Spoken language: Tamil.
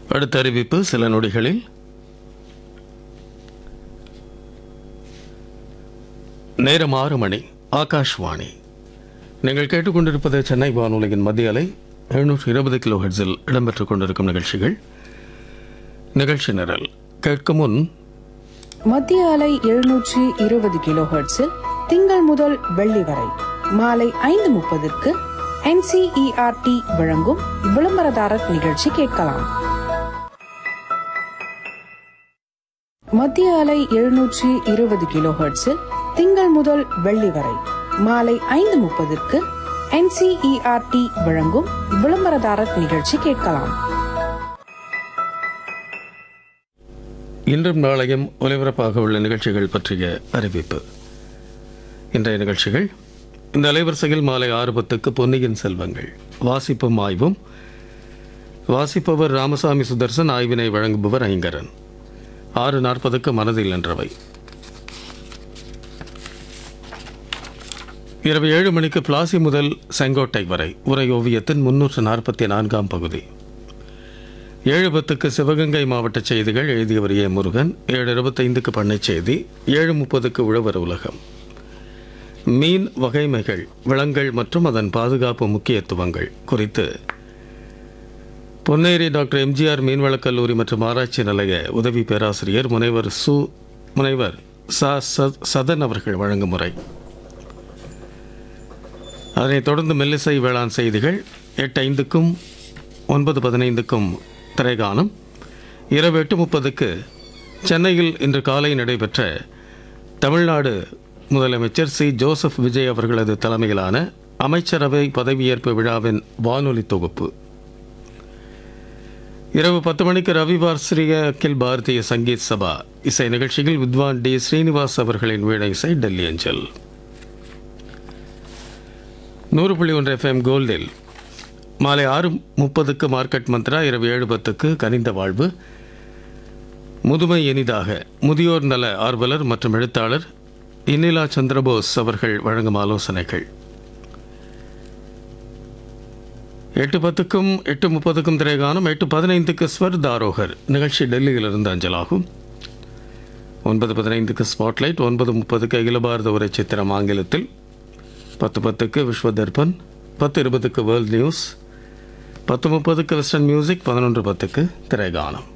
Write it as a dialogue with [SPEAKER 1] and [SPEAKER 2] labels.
[SPEAKER 1] அடுத்த அறிவிப்பு சில நொடிகளில் நேரம் ஆறு மணி ஆகாஷ்வாணி நீங்கள் கேட்டுக்கொண்டிருப்பது சென்னை வானொலியின் மத்திய அலை எழுநூற்று இருபது கிலோ ஹெட்ஸில் இடம்பெற்றுக் கொண்டிருக்கும் நிகழ்ச்சிகள் நிகழ்ச்சி நிரல் கேட்கும் முன்
[SPEAKER 2] மத்திய அலை எழுநூற்றி இருபது கிலோ ஹெர்ட்ஸில் திங்கள் முதல் வெள்ளி வரை மாலை ஐந்து முப்பதுக்கு என்சிஇஆர்டி வழங்கும் விளம்பரதாரர் நிகழ்ச்சி கேட்கலாம் மத்திய அலை எழுநூற்றி இருபது கிலோ ஹெர்ட்ஸில் திங்கள் முதல் வெள்ளி வரை மாலை ஐந்து முப்பதுக்கு என்சிஇஆர்டி வழங்கும் விளம்பரதாரர் நிகழ்ச்சி கேட்கலாம்
[SPEAKER 1] இன்றும் நாளையும் ஒலிபரப்பாக உள்ள நிகழ்ச்சிகள் பற்றிய அறிவிப்பு இன்றைய நிகழ்ச்சிகள் இந்த அலைவரிசையில் மாலை ஆறு பத்துக்கு பொன்னியின் செல்வங்கள் வாசிப்பும் ஆய்வும் வாசிப்பவர் ராமசாமி சுதர்சன் ஆய்வினை வழங்குபவர் ஐங்கரன் ஆறு நாற்பதுக்கு மனதில் நின்றவை இரவு ஏழு மணிக்கு பிளாசி முதல் செங்கோட்டை வரை உரை ஓவியத்தின் முன்னூற்று நாற்பத்தி நான்காம் பகுதி ஏழு பத்துக்கு சிவகங்கை மாவட்ட செய்திகள் எழுதியவர் ஏ முருகன் ஏழு இருபத்தைந்துக்கு பண்ணை செய்தி ஏழு முப்பதுக்கு உழவர் உலகம் மீன் வகைமைகள் விலங்குகள் மற்றும் அதன் பாதுகாப்பு முக்கியத்துவங்கள் குறித்து பொன்னேரி டாக்டர் எம்ஜிஆர் மீன்வளக் கல்லூரி மற்றும் ஆராய்ச்சி நிலைய உதவி பேராசிரியர் முனைவர் சு முனைவர் ச ச- சதன் அவர்கள் வழங்கும் முறை அதனைத் தொடர்ந்து மெல்லிசை வேளாண் செய்திகள் எட்டு ஐந்துக்கும் ஒன்பது பதினைந்துக்கும் திரைகானம் இரவு எட்டு முப்பதுக்கு சென்னையில் இன்று காலை நடைபெற்ற தமிழ்நாடு முதலமைச்சர் சி ஜோசப் விஜய் அவர்களது தலைமையிலான அமைச்சரவை பதவியேற்பு விழாவின் வானொலி தொகுப்பு இரவு பத்து மணிக்கு ரவிவார் ஸ்ரீ அகில் பாரதிய சங்கீத் சபா இசை நிகழ்ச்சியில் வித்வான் டி ஸ்ரீனிவாஸ் அவர்களின் வீணை இசை டெல்லி அஞ்சல் நூறு புள்ளி ஒன்று எஃப்எம் கோல்டில் மாலை ஆறு முப்பதுக்கு மார்க்கெட் மந்த்ரா இரவு ஏழு பத்துக்கு கனிந்த வாழ்வு முதுமை இனிதாக முதியோர் நல ஆர்வலர் மற்றும் எழுத்தாளர் இன்னிலா சந்திரபோஸ் அவர்கள் வழங்கும் ஆலோசனைகள் எட்டு பத்துக்கும் எட்டு முப்பதுக்கும் திரைகானம் எட்டு பதினைந்துக்கு ஸ்வர் தாரோகர் நிகழ்ச்சி டெல்லியிலிருந்து அஞ்சலாகும் ஒன்பது பதினைந்துக்கு ஸ்பாட்லைட் ஒன்பது முப்பதுக்கு அகில பாரத உரை சித்திரம் ஆங்கிலத்தில் பத்து பத்துக்கு விஸ்வ தர்பன் பத்து இருபதுக்கு வேர்ல்ட் நியூஸ் பத்து முப்பதுக்கு வெஸ்டர்ன் மியூசிக் பதினொன்று பத்துக்கு திரைகானம்